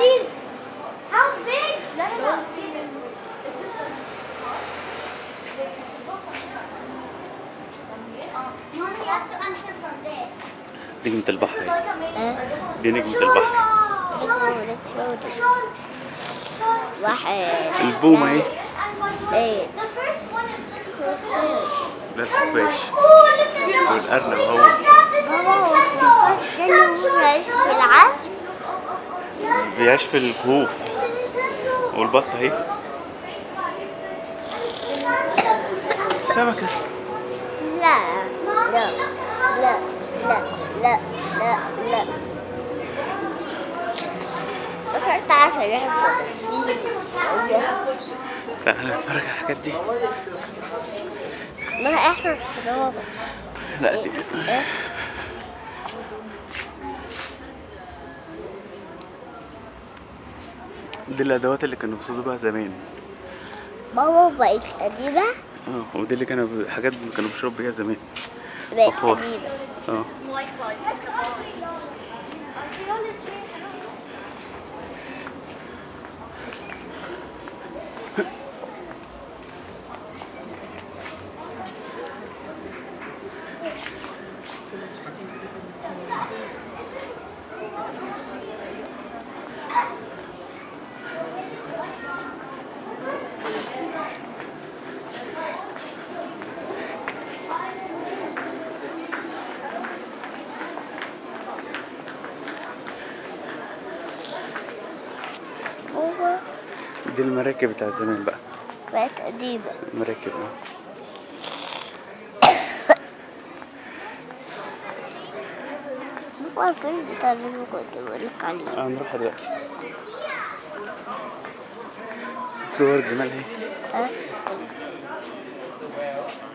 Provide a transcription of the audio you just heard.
these? How big? لا لا لا Mommy, you have to answer from there. نجمة البحر اهي. اه دي نجمة البحر شغلك شغلك Sean. Sean. واحد البومة اهي And one more. ايه The first one is for the crocodile. ده الخفاش Oh, look at that. والأرنب Look اهو at that. بابا هو الخفاش ده اللي هو عايش في العسل بيعيش في الكهوف والبط اهي سمكة لا لا لا لا لا لا لا بس انت عارف ان احنا في فلسطين تعالى نتفرج على الحاجات دي ما احنا في الرابع لا دي ايه دي الأدوات اللي كانوا بيصطادوا بيها زمان بابا بقت قديمة اه ودي اللي كانوا حاجات كانوا بيشربوا بيها زمان بقت فخار. قديمة اه بابا دي المراكب بتاع زمان بقى بقت قديمة المراكب اه هو الفيلم بتاع اللي أنا كنت بقولك عليه اه نروح دلوقتي صور جمال اهي ها